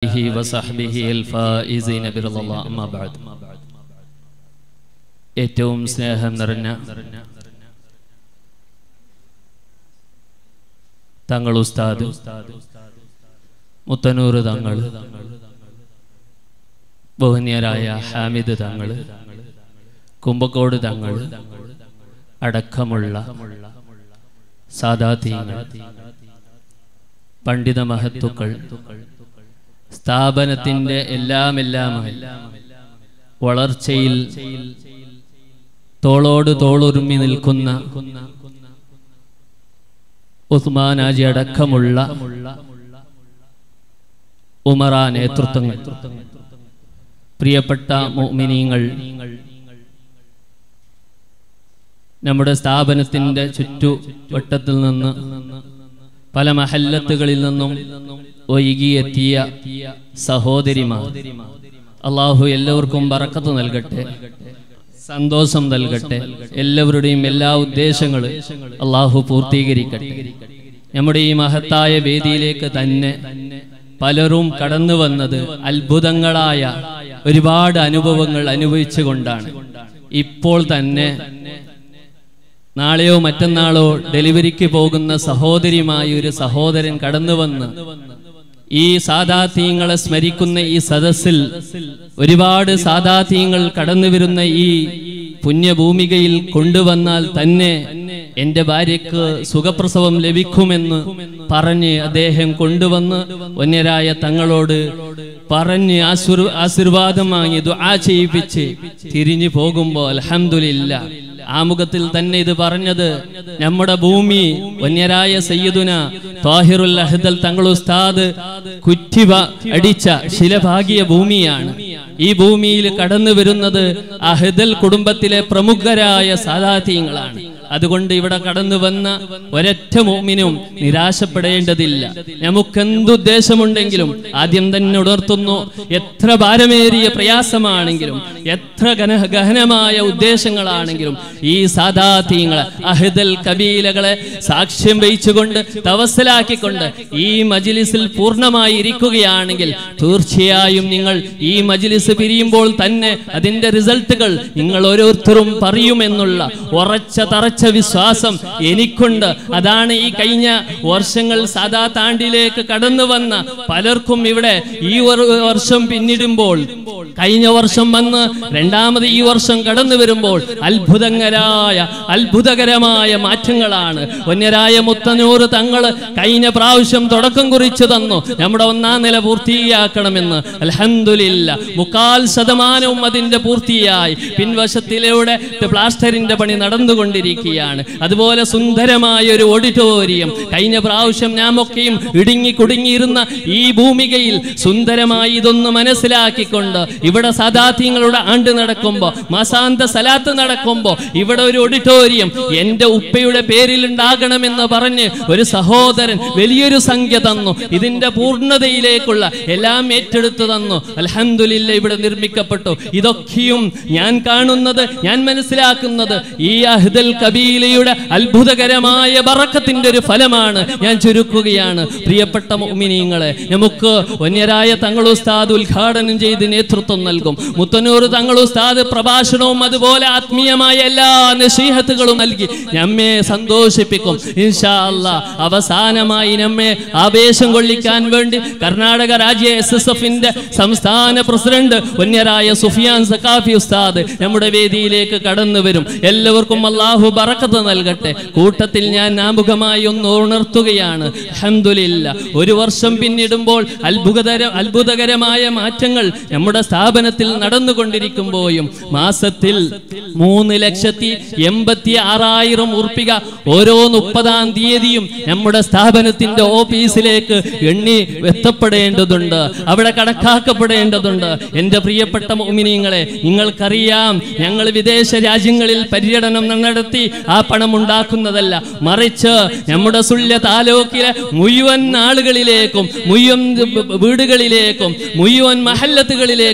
آله وصحبه الفائزين برضا الله أما بعد ഏറ്റവും സ്നേഹം നിറഞ്ഞ തങ്ങൾ ഉസ്താദ് മുത്തനൂർ തങ്ങൾ ബഹുന്യരായ ഹാമിദ് തങ്ങൾ കുമ്പക്കോട് തങ്ങൾ അടക്കമുള്ള സാദാതീങ്ങൾ പണ്ഡിത മഹത്തുക്കൾ സ്ഥാപനത്തിന്റെ എല്ലാം എല്ലാമായി വളർച്ചയിൽ തോളോട് തോളുരുമ്മി നിൽക്കുന്ന ഉസ്മാനാജി അടക്കമുള്ള ഉമറ നേതൃത്വങ്ങൾ പ്രിയപ്പെട്ട മുഅ്മിനീങ്ങൾ നമ്മുടെ സ്ഥാപനത്തിന്റെ ചുറ്റുവട്ടത്തിൽ നിന്ന് പല മഹല്ലത്തുകളിൽ നിന്നും ഒഴുകിയെത്തിയ സഹോദരിമാർ അള്ളാഹു എല്ലാവർക്കും ബറക്കത്ത് നൽകട്ടെ സന്തോഷം നൽകട്ടെ എല്ലാവരുടെയും എല്ലാ ഉദ്ദേശങ്ങളും അള്ളാഹു പൂർത്തീകരിക്കട്ടെ നമ്മുടെ ഈ മഹത്തായ വേദിയിലേക്ക് തന്നെ പലരും കടന്നു വന്നത് അത്ഭുതങ്ങളായ ഒരുപാട് അനുഭവങ്ങൾ അനുഭവിച്ചുകൊണ്ടാണ് ഇപ്പോൾ തന്നെ നാളെയോ മറ്റന്നാളോ ഡെലിവറിക്ക് പോകുന്ന സഹോദരിയുമായി ഒരു സഹോദരൻ കടന്നു വന്ന് ഈ സാദാത്യങ്ങളെ സ്മരിക്കുന്ന ഈ സദസ്സിൽ ഒരുപാട് സാദാത്യങ്ങൾ കടന്നു വരുന്ന ഈ പുണ്യഭൂമികയിൽ കൊണ്ടുവന്നാൽ തന്നെ എന്റെ ഭാര്യക്ക് സുഖപ്രസവം ലഭിക്കുമെന്ന് പറഞ്ഞ് അദ്ദേഹം കൊണ്ടുവന്ന് വന്യരായ തങ്ങളോട് പറഞ്ഞ് ആശീർ ആശീർവാദം വാങ്ങി ദുആ ചെയ്യിപ്പിച്ച് തിരിഞ്ഞു പോകുമ്പോൾ അൽഹംദുലില്ല ആമുഖത്തിൽ തന്നെ ഇത് പറഞ്ഞത് നമ്മുടെ ഭൂമി വന്യരായ സയ്യിദുന താഹിറുൽ അഹ്ദൽ തങ്ങൾ ഉസ്താദ് കുറ്റിവ അടിച്ച ശിലഭാഗിയ ഭൂമിയാണ് ഈ ഭൂമിയിൽ കടന്നു വരുന്നത് അഹ്ദൽ കുടുംബത്തിലെ പ്രമുഖരായ സാധാത്യങ്ങളാണ് അതുകൊണ്ട് ഇവിടെ കടന്നു വന്ന ഒരൊറ്റ മോമിനും നിരാശപ്പെടേണ്ടതില്ല നമുക്കെന്തുദ്ദേശമുണ്ടെങ്കിലും ആദ്യം തന്നെ ഉണർത്തുന്നു എത്ര ഭാരമേറിയ പ്രയാസമാണെങ്കിലും എത്ര ഗന ഗഹനമായ ഉദ്ദേശങ്ങളാണെങ്കിലും ഈ സാധാത്യങ്ങളെ അഹിദൽ കബീലകളെ സാക്ഷ്യം വഹിച്ചുകൊണ്ട് തവസലാക്കിക്കൊണ്ട് ഈ മജിലിസിൽ പൂർണ്ണമായി ഇരിക്കുകയാണെങ്കിൽ തീർച്ചയായും നിങ്ങൾ ഈ മജിലിസ് പിരിയുമ്പോൾ തന്നെ അതിന്റെ റിസൾട്ടുകൾ നിങ്ങൾ ഓരോരുത്തരും പറയുമെന്നുള്ള ഉറച്ച തറച്ച വിശ്വാസം എനിക്കുണ്ട് അതാണ് ഈ കഴിഞ്ഞ വർഷങ്ങൾ സാധാ താണ്ടിലേക്ക് കടന്നു വന്ന പലർക്കും ഇവിടെ ഈ ഒരു വർഷം പിന്നിടുമ്പോൾ കഴിഞ്ഞ വർഷം വന്ന് രണ്ടാമത് ഈ വർഷം കടന്നു വരുമ്പോൾ അത്ഭുതകരായ അത്ഭുതകരമായ മാറ്റങ്ങളാണ് വന്യരായ മുത്തനൂറ് തങ്ങൾ കഴിഞ്ഞ പ്രാവശ്യം തുടക്കം കുറിച്ചു തന്നു നമ്മുടെ ഒന്നാം നില പൂർത്തിയാക്കണമെന്ന് അൽഹംദുലില്ല മുക്കാൽ ശതമാനവും അതിന്റെ പൂർത്തിയായി പിൻവശത്തിലൂടെ പ്ലാസ്റ്ററിന്റെ പണി നടന്നുകൊണ്ടിരിക്കുകയാണ് അതുപോലെ സുന്ദരമായ ഒരു ഓഡിറ്റോറിയം കഴിഞ്ഞ പ്രാവശ്യം നാമൊക്കെയും ഇടുങ്ങി കുടുങ്ങിയിരുന്ന ഈ ഭൂമികയിൽ സുന്ദരമായി ഇതൊന്ന് മനസ്സിലാക്കിക്കൊണ്ട് ഇവിടെ സദാത്യങ്ങളുടെ ആണ്ട് നടക്കുമ്പോ മാസാന്ത സലാത്ത് നടക്കുമ്പോ ഇവിടെ ഒരു ഓഡിറ്റോറിയം എന്റെ ഉപ്പയുടെ പേരിൽ ഉണ്ടാകണമെന്ന് പറഞ്ഞ് ഒരു സഹോദരൻ വലിയൊരു സംഖ്യ തന്നു ഇതിന്റെ പൂർണ്ണതയിലേക്കുള്ള എല്ലാം ഏറ്റെടുത്തു തന്നു അൽഹംദുലില്ല ഇവിടെ നിർമ്മിക്കപ്പെട്ടു ഇതൊക്കെയും ഞാൻ കാണുന്നത് ഞാൻ മനസ്സിലാക്കുന്നത് ഈ അഹ്ദൽ കബീലയുടെ അത്ഭുതകരമായ ബറക്കത്തിന്റെ ഒരു ഫലമാണ് ഞാൻ ചുരുക്കുകയാണ് പ്രിയപ്പെട്ട മുഅ്മിനീങ്ങളെ നമുക്ക് വന്യരായ തങ്ങളുസ്താദ് ഉദ്ഘാടനം ചെയ്ത് നേതൃത്വം നൽകും മുത്തനൂർ തങ്ങളുസ്താദ് പ്രഭാഷണവും അതുപോലെ ആത്മീയമായ എല്ലാ നസീഹത്തുകളും നൽകി നമ്മെ സന്തോഷിപ്പിക്കും ഇൻഷാ അല്ലാ അവസാനമായി നമ്മെ ആവേശം കൊള്ളിക്കാൻ വേണ്ടി കർണാടക രാജ്യ എസ് എസ് എഫിന്റെ സംസ്ഥാന പ്രസിഡന്റ് വന്യരായ സുഫിയാൻ സക്കാഫി ഉസ്താദ് നമ്മുടെ വേദിയിലേക്ക് കടന്നു വരും എല്ലാവർക്കും അള്ളാഹു ബറക്കത്ത് നൽകട്ടെ കൂട്ടത്തിൽ ഞാൻ ആമുഖമായി ഒന്ന് ഉണർത്തുകയാണ് അൽഹംദുലില്ല ഒരു വർഷം പിന്നിടുമ്പോൾ അത്ഭുതകര അത്ഭുതകരമായ മാറ്റങ്ങൾ നമ്മുടെ സ്ഥാപനത്തിൽ നടന്നുകൊണ്ടിരിക്കുമ്പോഴും മാസത്തിൽ മൂന്ന് ലക്ഷത്തി എൺപത്തി ആറായിരം ഉറുപ്പിക ഓരോ മുപ്പതാം തീയതിയും നമ്മുടെ സ്ഥാപനത്തിന്റെ ഓഫീസിലേക്ക് എണ്ണി എത്തപ്പെടേണ്ടതുണ്ട് അവിടെ കണക്കാക്കപ്പെടേണ്ടതുണ്ട് എൻ്റെ പ്രിയപ്പെട്ട മോമിനിയങ്ങളെ നിങ്ങൾക്കറിയാം ഞങ്ങൾ വിദേശ രാജ്യങ്ങളിൽ പര്യടനം നടത്തി ആ പണം ഉണ്ടാക്കുന്നതല്ല മറിച്ച് നമ്മുടെ സുല്യ താലൂക്കിലെ മുഴുവൻ ആളുകളിലേക്കും മുഴുവൻ വീടുകളിലേക്കും മുഴുവൻ മഹല്ലത്തുകളിലേക്കും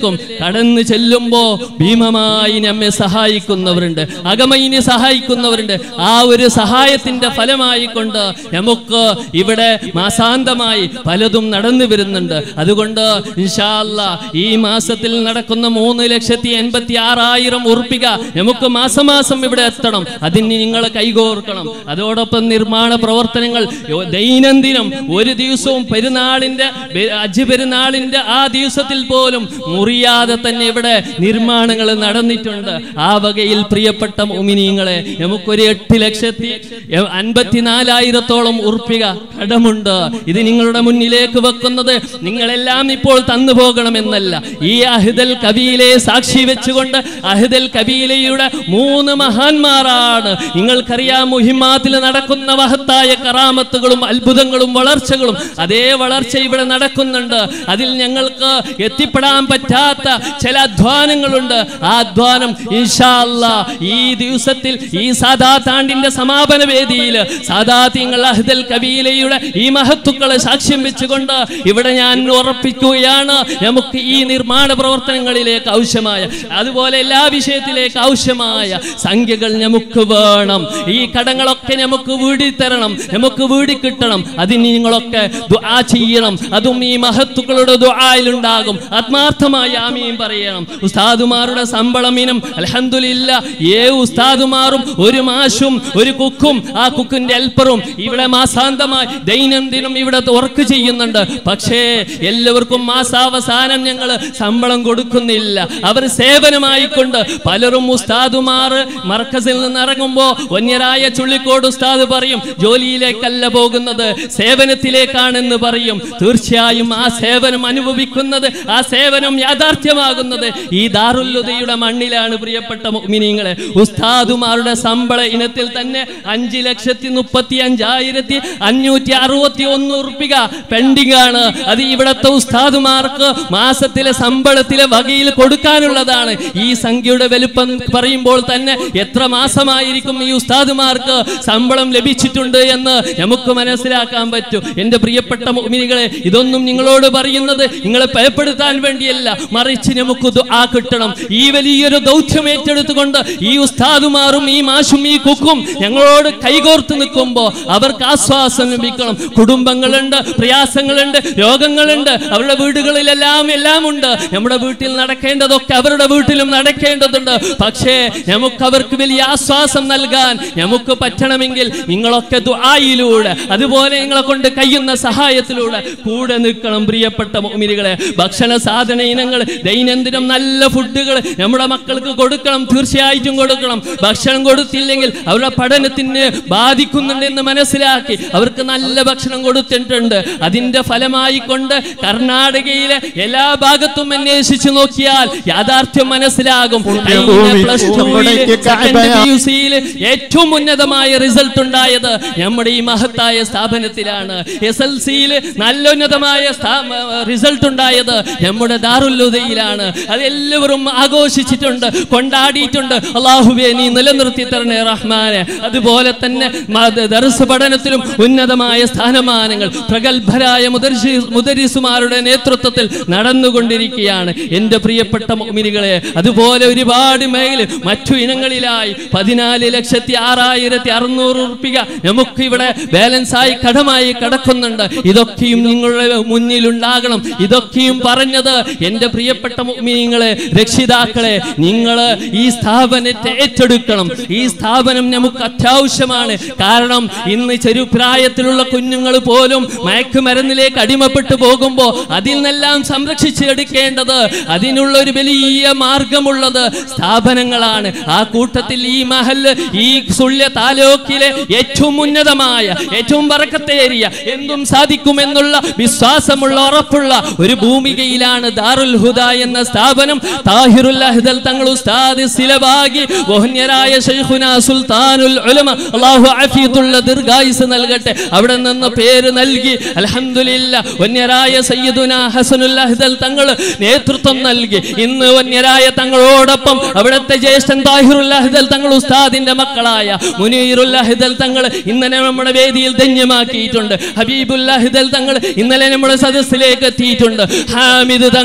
മേഖലകളിലേക്കും കടന്നു ചെല്ലുമ്പോ ഭീമമായി നമ്മെ സഹായിക്കുന്നവരുണ്ട് അകമൈനെ സഹായിക്കുന്നവരുണ്ട് ആ ഒരു സഹായത്തിന്റെ ഫലമായി കൊണ്ട് നമുക്ക് ഇവിടെ മാസാന്തമായി പലതും നടന്നു വരുന്നുണ്ട് അതുകൊണ്ട് ഇൻഷാല്ല ഈ മാസത്തിൽ നടക്കുന്ന മൂന്ന് ലക്ഷത്തി എൺപത്തി ആറായിരം ഉറപ്പിക നമുക്ക് മാസമാസം ഇവിടെ എത്തണം അതിന് നിങ്ങൾ കൈകോർക്കണം അതോടൊപ്പം നിർമ്മാണ പ്രവർത്തനങ്ങൾ യോ- ദൈനംദിനം ഒരു ദിവസവും പെരുന്നാളിന്റെ ബെ- അജ് പെരുന്നാളിന്റെ ആ ദിവസത്തിൽ പോലും മുറിയാതെ തന്നെ ഇവിടെ നിർമ്മാണങ്ങൾ നടന്നിട്ടുണ്ട് ആ വകയിൽ പ്രിയപ്പെട്ട മോമിനിയങ്ങളെ നമുക്കൊരു എട്ട് ലക്ഷത്തി എ- അൻപത്തിനാലായിരത്തോളം ഉറപ്പിക കടമുണ്ട് ഇത് നിങ്ങളുടെ മുന്നിലേക്ക് വെക്കുന്നത് നിങ്ങളെല്ലാം ഇപ്പോൾ തന്നു പോകണമെന്നല്ല ഈ അഹിദൽ കബീലെ സാക്ഷി വെച്ചുകൊണ്ട് അഹിദൽ കബീലയുടെ മൂന്ന് മഹാന്മാരാണ് നിങ്ങൾക്കറിയാം മുഹിമാത്തിൽ നടക്കുന്ന മഹത്തായ കറാമത്തുകളും അത്ഭുതങ്ങളും വളർച്ചകളും അതേ വളർച്ച ഇവിടെ നടക്കുന്നുണ്ട് അതിൽ ഞങ്ങൾക്ക് എത്തിപ്പെടാൻ പറ്റാത്ത ചില അധ്വാനങ്ങളുണ്ട് ആ അധ്വാനം ഇൻഷാ അല്ലാ ഈ ദിവസത്തിൽ ഈ സാദാ താണ്ടിന്റെ സമാപന വേദിയിൽ സാദാത്യങ്ങൾ അഹ്ദൽ കബീലയുടെ ഈ മഹത്തുക്കളെ സാക്ഷ്യം വെച്ചുകൊണ്ട് ഇവിടെ ഞാൻ ഉറപ്പിക്കുകയാണ് നമുക്ക് ഈ നിർമ്മാണ പ്രവർത്തനങ്ങളിലേക്ക് ആവശ്യമായ അതുപോലെ എല്ലാ വിഷയത്തിലേക്ക് ആവശ്യമായ സംഖ്യകൾ നമുക്ക് വേണം ഈ കടങ്ങളൊക്കെ നമുക്ക് വീടി തരണം നമുക്ക് വീടി കിട്ടണം അതിന് നിങ്ങളൊക്കെ ദുആ ചെയ്യണം അതും ഈ മഹത്തുക്കളുടെ ദുആയിലുണ്ടാകും ആത്മാർത്ഥമായി ആമീൻ പറയണം ഉസ്താദുമാരുടെ ശമ്പളം ഇനം അൽഹംദുലില്ല ഏ ഉസ്താദുമാറും ഒരു മാഷും ഒരു കുക്കും ആ കുക്കിന്റെ അൽപ്പറും ഇവിടെ മാസാന്തമായി ദൈനംദിനം ഇവിടെ വർക്ക് ചെയ്യുന്നുണ്ട് പക്ഷേ എല്ലാവർക്കും മാസാവസാനം ഞങ്ങൾ ശമ്പളം കൊടുക്കുന്നില്ല അവർ സേവനമായിക്കൊണ്ട് പലരും ഉസ്താദുമാർ മർക്കസിൽ നിന്ന് ഇറങ്ങുമ്പോ വന്യരായ ചുള്ളിക്കോട് ഉസ്താദ് പറയും ജോലിയിലേക്കല്ല പോകുന്നത് സേവനത്തിലേക്കാണെന്ന് പറയും തീർച്ചയായും ആ സേവനം അനുഭവിക്കുന്നത് ആ സേവനം യാഥാർത്ഥ്യമാകുന്നത് ഈ ദാറുല്ലുദയുടെ മണ്ണിലാണ് പ്രിയപ്പെട്ട മുഅ്മിനീങ്ങളെ ഉസ്താദുമാരുടെ ശമ്പള ഇനത്തിൽ തന്നെ അഞ്ച് ലക്ഷത്തി മുപ്പത്തി അഞ്ചായിരത്തി അഞ്ഞൂറ്റി അറുപത്തി ഒന്ന് ഉറുപ്പിക പെൻഡിംഗ് ആണ് അത് ഇവിടത്തെ ഉസ്താദുമാർക്ക് മാസത്തിലെ ശമ്പളത്തിലെ വകയിൽ കൊടുക്കാനുള്ളതാണ് ഈ സംഖ്യയുടെ വലുപ്പം പറയുമ്പോൾ തന്നെ എത്ര മാസമായിരിക്കും ഈ ഉസ്താദുമാർക്ക് ശമ്പളം ലഭിച്ചിട്ടുണ്ട് എന്ന് നമുക്ക് മനസ്സിലാക്കാൻ പറ്റും എന്റെ പ്രിയപ്പെട്ട മുഅ്മിനുകളെ ഇതൊന്നും നിങ്ങളോട് പറയുന്നത് നിങ്ങളെ ഭയപ്പെടുത്താൻ വേണ്ടിയല്ല മറിച്ച് നമുക്ക് ദുആ കിട്ടണം ഈ വലിയൊരു ദൗത്യം ഏറ്റെടുത്തുകൊണ്ട് ഈ ഉസ്താദുമാറും ഈ മാഷും ഈ കുക്കും ഞങ്ങളോട് കൈകോർത്ത് നിൽക്കുമ്പോൾ അവർക്ക് ആശ്വാസം ലഭിക്കണം കുടുംബങ്ങളുണ്ട് പ്രയാസങ്ങളുണ്ട് രോഗങ്ങളുണ്ട് അവരുടെ വീടുകളിലെല്ലാം എല്ലാം ഉണ്ട് നമ്മുടെ വീട്ടിൽ നടക്കേണ്ടതൊക്കെ അവരുടെ വീട്ടിലും നടക്കേണ്ടതുണ്ട് പക്ഷേ നമുക്ക് അവർക്ക് വലിയ ആശ്വാസം നൽകാൻ നമുക്ക് പറ്റണമെങ്കിൽ നിങ്ങളൊക്കെ ദുആയിലൂടെ അതുപോലെ നിങ്ങളെ കൊണ്ട് കഴിയുന്ന സഹായത്തിലൂടെ കൂടെ നിൽക്കണം പ്രിയപ്പെട്ട മോമിനികളെ ഭക്ഷണ സാധന ഇനങ്ങൾ ദൈനംദിനം നല്ല ഫുഡുകൾ നമ്മുടെ മക്കൾക്ക് കൊടുക്കണം തീർച്ചയായിട്ടും കൊടുക്കണം ഭക്ഷണം കൊടുത്തില്ലെങ്കിൽ അവരുടെ പഠനത്തിന് ബാധിക്കുന്നുണ്ടെന്ന് മനസ്സിലാക്കി അവർക്ക് നല്ല ഭക്ഷണം കൊടുത്തിട്ടുണ്ട് അതിന്റെ ഫലമായി കൊണ്ട് കർണാടകയിലെ എല്ലാ ഭാഗത്തും അന്വേഷിച്ചു നോക്കിയാൽ യാഥാർത്ഥ്യം മനസ്സിലാകും കഴിഞ്ഞ plus two ല്, second PUC ല് ഏറ്റവും ഉന്നതമായ റിസൾട്ട് ഉണ്ടായത് നമ്മുടെ ഈ മഹത്തായ സ്ഥാപനത്തിലാണ് എസ് എൽ സിയിൽ നല്ല ഉന്നതമായ റിസൾട്ട് ഉണ്ടായത് നമ്മുടെ ദാറുല്ലുദയിലാണ് അത് എല്ലാവരും ആഘോഷിച്ചിട്ടുണ്ട് കൊണ്ടാടിയിട്ടുണ്ട് അള്ളാഹുബെ നീ നിലനിർത്തി തരണേ റഹ്മാനെ അതുപോലെ തന്നെ മത- ദർസ് പഠനത്തിലും ഉന്നതമായ സ്ഥാനമാനങ്ങൾ പ്രഗത്ഭരായ മുദർശി- മുദരിസുമാരുടെ നേതൃത്വത്തിൽ നടന്നുകൊണ്ടിരിക്കുകയാണ് എൻ്റെ പ്രിയപ്പെട്ട മുഅ്മിനുകളെ അതുപോലെ ഒരുപാട് മേഖല മറ്റു ഇനങ്ങളിലായി പതിനാല് ലക്ഷത്തി ആറായിരത്തി അറുന്നൂറ് ഉറുപ്പിക നമുക്ക് ഇവിടെ ബാലൻസ് ആയി കടമായി കിടക്കുന്നുണ്ട് ഇതൊക്കെയും നിങ്ങളുടെ മുന്നിലുണ്ടാകണം ഇതൊക്കെയും പറഞ്ഞത് എൻ്റെ പ്രിയപ്പെട്ട മുഅ്മിനീങ്ങളെ രക്ഷിതാക്കളെ നിങ്ങൾ ഈ സ്ഥാപനത്തെ ഏറ്റെടുക്കണം ഈ സ്ഥാപനം നമുക്ക് അത്യാവശ്യമാണ് കാരണം ഇന്ന് ചെറുപ്രായത്തിലുള്ള കുഞ്ഞുങ്ങൾ പോലും മയക്കുമരുന്നിലേക്ക് അടിമപ്പെട്ടു പോകുമ്പോൾ അതിൽ നിന്നെല്ലാം സംരക്ഷിച്ചെടുക്കേണ്ടത് അതിനുള്ള ഒരു വലിയ മാർഗമുള്ളത് സ്ഥാപനങ്ങളാണ് ആ കൂട്ടത്തിൽ ഈ മഹല് ഈ സുള്യ താലൂക്കിലെ ഏറ്റവും ഉന്നതമായ ഏറ്റവും വറക്കത്തേറിയ എന്തും സാധിക്കുമെന്നുള്ള വിശ്വാസമുള്ള ഉറപ്പുള്ള ഒരു ഭൂമികയിലാണ് ദാറുൽ ഹുദ എന്ന സ്ഥാപനം താഹിറുൽ അഹ്ദൽ തങ്ങൾ ഉസ്താദ് സിലബാഗി ബഹുന്യരായ ശൈഖുന സുൽത്താനുൽ ഉലമ അല്ലാഹു ആഫിയത്തുള്ള ദീർഘായുസ് നൽകട്ടെ അവിടെ നിന്ന് പേര് നൽകി അൽഹംദുലില്ല വന്യരായ സയ്യിദുന ഹസനുൽ അഹ്ദൽ തങ്ങൾ നേതൃത്വം നൽകി ഇന്ന് വന്യരായ തങ്ങളോടൊപ്പം അവിടുത്തെ ജ്യേഷ്ഠൻ താഹിറുൽ അഹ്ദൽ തങ്ങൾ ഉസ്താദിന്റെ മക്കളായ മുനീറുൽ അഹ്ദൽ തങ്ങൾ ഇന്നലെ നമ്മുടെ വേദിയിൽ ധന്യമാക്കിയിട്ടുണ്ട് ഹബീബുൽ അഹ്ദൽ തങ്ങൾ ഇന്നലെ നമ്മുടെ സദസ്സിലേക്ക് എത്തിയിട്ടുണ്ട് ഹാമിദ് തങ്ങൾ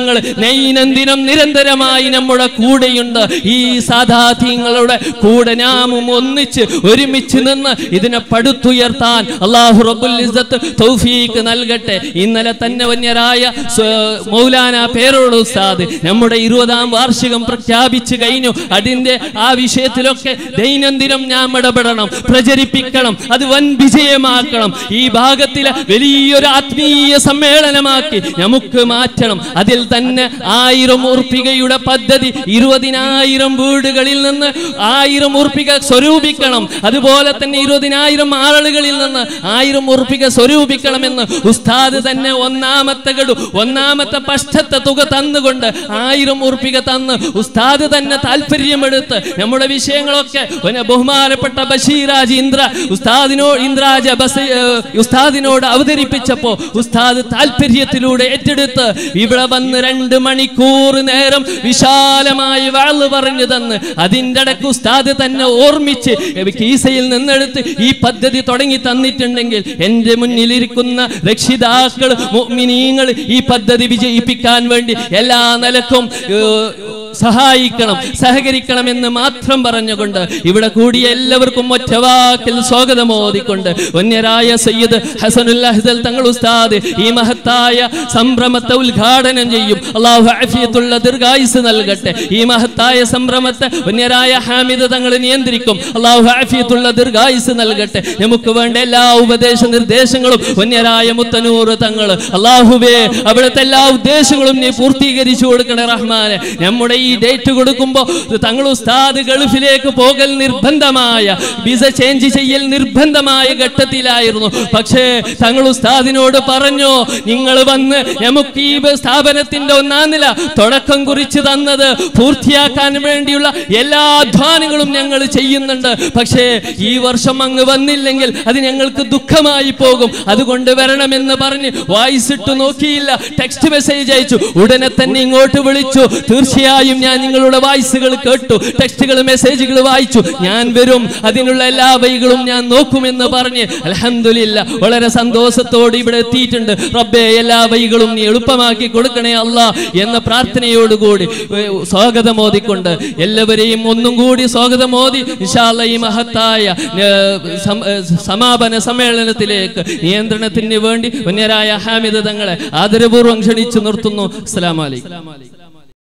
ദൈനംദിനം നിരന്തരമായി നമ്മുടെ കൂടെയുണ്ട് ഈ സാധാത്യങ്ങളുടെ കൂടെ നാമും ഒന്നിച്ച് ഒരുമിച്ച് നിന്ന് ഇതിനെ പടുത്തുയർത്താൻ അള്ളാഹു റബ്ബുൽ ഇസ്സത്ത് തൗഫീക്ക് നൽകട്ടെ ഇന്നലെ തന്നെ വന്യരായ സ്വ- മൗലാന പേരോട് ഉസ്താദ് നമ്മുടെ ഇരുപതാം വാർഷികം പ്രഖ്യാപിച്ചു കഴിഞ്ഞു അതിന്റെ ആ വിഷയത്തിലൊക്കെ ദൈനംദിനം നാം ഇടപെടണം പ്രചരിപ്പിക്കണം അത് വൻ വിജയമാക്കണം ഈ ഭാഗത്തിലെ വലിയൊരു ആത്മീയ സമ്മേളനമാക്കി നമുക്ക് മാറ്റണം അതിൽ തന്നെ ആയിരം ഉറുപ്പികയുടെ പദ്ധതി ഇരുപതിനായിരം വീടുകളിൽ നിന്ന് ആയിരം ഉറുപ്പിക സ്വരൂപിക്കണം അതുപോലെ തന്നെ ഇരുപതിനായിരം ആളുകളിൽ നിന്ന് ആയിരം ഉറുപ്പിക സ്വരൂപിക്കണമെന്ന് ഉസ്താദ് തന്നെ ഒന്നാമത്തെ ഗഡു ഒന്നാമത്തെ പഷ്ടത്തെ തുക തന്നുകൊണ്ട് ആയിരം ഉറുപ്പിക തന്ന് ഉസ്താദ് തന്നെ താല്പര്യമെടുത്ത് നമ്മുടെ വിഷയങ്ങളൊക്കെ പിന്നെ ബഹുമാനപ്പെട്ട ബഷീറാജ് ഇന്ദ്ര ഉസ്താദിനോ ഇന്ദ്രാജ ബസ് ഏഹ്, ഉസ്താദിനോട് അവതരിപ്പിച്ചപ്പോ ഉസ്താദ് താല്പര്യത്തിലൂടെ ഏറ്റെടുത്ത് ഇവിടെ വന്ന് രണ്ട് മണിക്കൂർ നേരം വിശാലമായി വാള് പറഞ്ഞു തന്ന് അതിൻ്റെ ഇടയ്ക്ക് ഉസ്താദ് തന്നെ ഓർമ്മിച്ച് കീസയിൽ നിന്നെടുത്ത് ഈ പദ്ധതി തുടങ്ങി തന്നിട്ടുണ്ടെങ്കിൽ എൻ്റെ മുന്നിലിരിക്കുന്ന രക്ഷിതാക്കൾ മുഅ്മിനീങ്ങൾ ഈ പദ്ധതി വിജയിപ്പിക്കാൻ വേണ്ടി എല്ലാ നിലക്കും ഏഹ്, സഹായിക്കണം സഹകരിക്കണമെന്ന് മാത്രം പറഞ്ഞുകൊണ്ട് ഇവിടെ കൂടിയ എല്ലാവർക്കും ഒറ്റവാക്കിൽ സ്വാഗതം ഓതിക്കൊണ്ട് വന്യരായ സയ്യിദ് ഹസനുൽ അഹ്സൽ തങ്ങൾ ഉസ്താദ് ഈ മഹത്തായ സംരംഭത്തെ ഉദ്ഘാടനം ചെയ്യും അള്ളാഹു ആഫിയത്തുള്ള ദീർഘായുസ് നൽകട്ടെ ഈ മഹത്തായ സംരംഭത്തെ വന്യരായ ഹാമിദ് തങ്ങൾ നിയന്ത്രിക്കും അള്ളാഹു ആഫിയത്തുള്ള ദീർഘായുസ് നൽകട്ടെ നമുക്ക് വേണ്ട എല്ലാ ഉപദേശ നിർദ്ദേശങ്ങളും വന്യരായ മുത്തനൂർ തങ്ങൾ അള്ളാഹുവേ അവിടുത്തെ എല്ലാ ഉദ്ദേശങ്ങളും നീ പൂർത്തീകരിച്ചു കൊടുക്കണേ റഹ്മാനെ നമ്മുടെ ഈ ഡേറ്റ് കൊടുക്കുമ്പോ തങ്ങൾ ഉസ്താദ് ഗൾഫിലേക്ക് പോകൽ നിർബന്ധമായ വിസ ചേഞ്ച് ചെയ്യൽ നിർബന്ധമായ ഘട്ടത്തിലായിരുന്നു പക്ഷേ തങ്ങൾ ഉസ്താദിനോട് പറഞ്ഞു നിങ്ങൾ വന്ന് നമുക്ക് ഈ സ്ഥാപനത്തിന്റെ ഒന്നാം നില തുടക്കം കുറിച്ച് തന്നത് പൂർത്തിയാക്കാൻ വേണ്ടിയുള്ള എല്ലാ അധ്വാനങ്ങളും ഞങ്ങൾ ചെയ്യുന്നുണ്ട് പക്ഷേ ഈ വർഷം അങ്ങ് വന്നില്ലെങ്കിൽ അത് ഞങ്ങൾക്ക് ദുഃഖമായി പോകും അതുകൊണ്ട് വരണമെന്ന് പറഞ്ഞ് വായിസ് ഇട്ട് നോക്കിയില്ല ടെക്സ്റ്റ് മെസ്സേജ് അയച്ചു ഉടനെ തന്നെ ഇങ്ങോട്ട് വിളിച്ചു തീർച്ചയായും ഞാൻ നിങ്ങളുടെ വായിസുകൾ കേട്ടു ടെക്സ്റ്റുകൾ മെസ്സേജുകൾ വായിച്ചു ഞാൻ വരും അതിനുള്ള എല്ലാ വഴികളും ഞാൻ നോക്കുമെന്ന് പറഞ്ഞ് അലഹമില്ല വളരെ സന്തോഷത്തോടെ ഇവിടെ എത്തിയിട്ടുണ്ട് റബ്ബെ എല്ലാ വഴികളും നീ എളുപ്പമാക്കി കൊടുക്കണേ അല്ല എന്ന പ്രാർത്ഥനയോടുകൂടി ഏർ, സ്വാഗതം ഓതിക്കൊണ്ട് എല്ലാവരെയും ഒന്നും കൂടി സ്വാഗതം ഓതി ഇൻഷാല്ല ഈ മഹത്തായ ഏർ, സം- ഏർ, സമാപന സമ്മേളനത്തിലേക്ക് നിയന്ത്രണത്തിന് വേണ്ടി വന്യരായ ഹാമിദ് തങ്ങളെ ആദരപൂർവ്വം ക്ഷണിച്ചു നിർത്തുന്നു അസ്സലാമു അലൈക്കും